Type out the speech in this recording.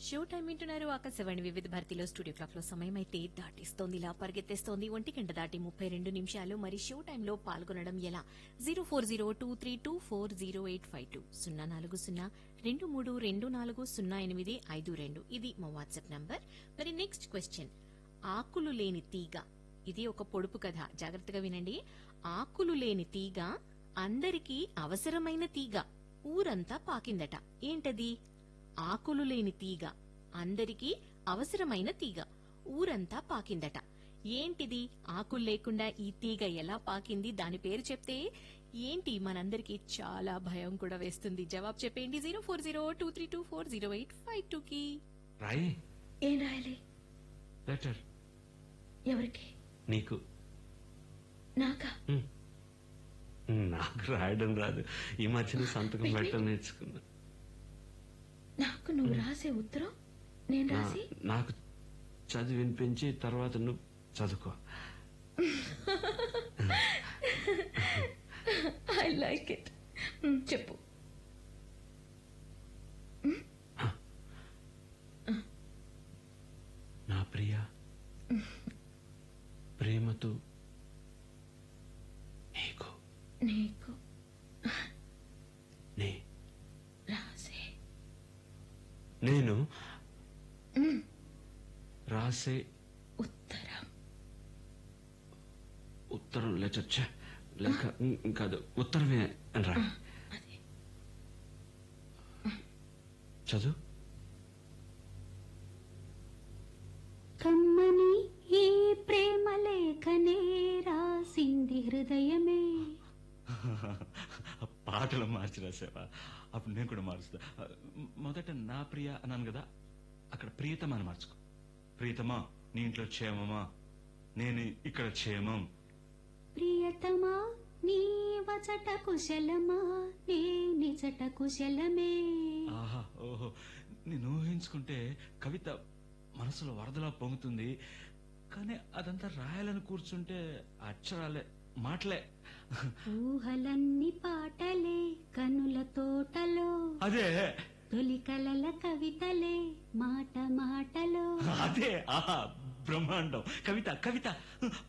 Show time వింటున్నారు ఆకాశవాణి వివిధ భారతిలో స్టూడియో క్లాక్ లో సమయం అయితే దాటిస్తోంది ఇలా పరిగెత్తేస్తోంది ఒంటి గంట దాటి ముప్పై రెండు నిమిషాలు మరి షో టైంలో పాల్గొనడం ఎలా zero four zero two three two four zero eight five two సున్నా నాలుగు సున్నా రెండు మూడు రెండు నాలుగు సున్నా ఎనిమిది ఐదు రెండు ఇది మా వాట్సాప్ నంబర్ మరి నెక్స్ట్ క్వశ్చన్ ఆకులు లేని తీగ ఇది ఒక పొడుపు కథ జాగ్రత్తగా వినండి ఆకులు లేని తీగ అందరికీ అవసరమైన తీగ ఊరంతా పాకిందట ఏంటది ఆకులు లేని తీగ అందరికీ అవసరమైన తీగ ఊరంతా పాకిందట ఏంటిది ఆకులు లేకుండా ఈ తీగ ఎలా పాకింది దాని పేరు చెప్తే ఏంటి మనందరికీ చాలా భయం కూడా వేస్తుంది జవాబు చెప్పేయండి zero four zero two three two four zero eight five two కి రాయి ఏం రాయాలి లెటర్ ఎవరికి నీకు నాకా ఉమ్. నాకు రాయడం రాదు ఈ మధ్యన సంతకం పెట్టడం నేర్చుకున్నా నాకు నువ్వు రాసే ఉత్తరం నేను నా- రాసి నాకు చదివి వినిపించి తర్వాత నువ్వు చదువుకో ఐ లైక్ ఇట్ చెప్పు నా ప్రియ ప్రేమతో నీకు నీకు నే రాసే నేను రాసే ఉత్తరం ఉత్తరం లెటర్ ఛే, లేక ఉమ్, కాదు ఉత్తరమే అని రా అదే చదువు కమ్మని ఈ ప్రేమ లేఖనే రాసింది హృదయమే పాటలు మార్చి రాసావా అప్పుడు నేను కూడా మారుస్తా మొదట నా ప్రియ అన్నాను కదా అక్కడ ప్రియతమా అని మార్చుకో ప్రియతమా నీ ఇంట్లో క్షేమమా నేను ఇక్కడ క్షేమం ప్రియతమా నీ వచట కుశలమా నే నిజట కుశలమే ఆహా ఓహో నేను ఊహించుకుంటే కవిత మనసులో వరదలా పొంగుతుంది కానీ అదంతా రాయాలని కూర్చుంటే అక్షరాలే మాటలే ఊహలన్నీ పాటలే కనుల తోటలో అదే తొలి కలల కవితలే మాట మాటలో అదే ఆహా బ్రహ్మాండం కవిత కవిత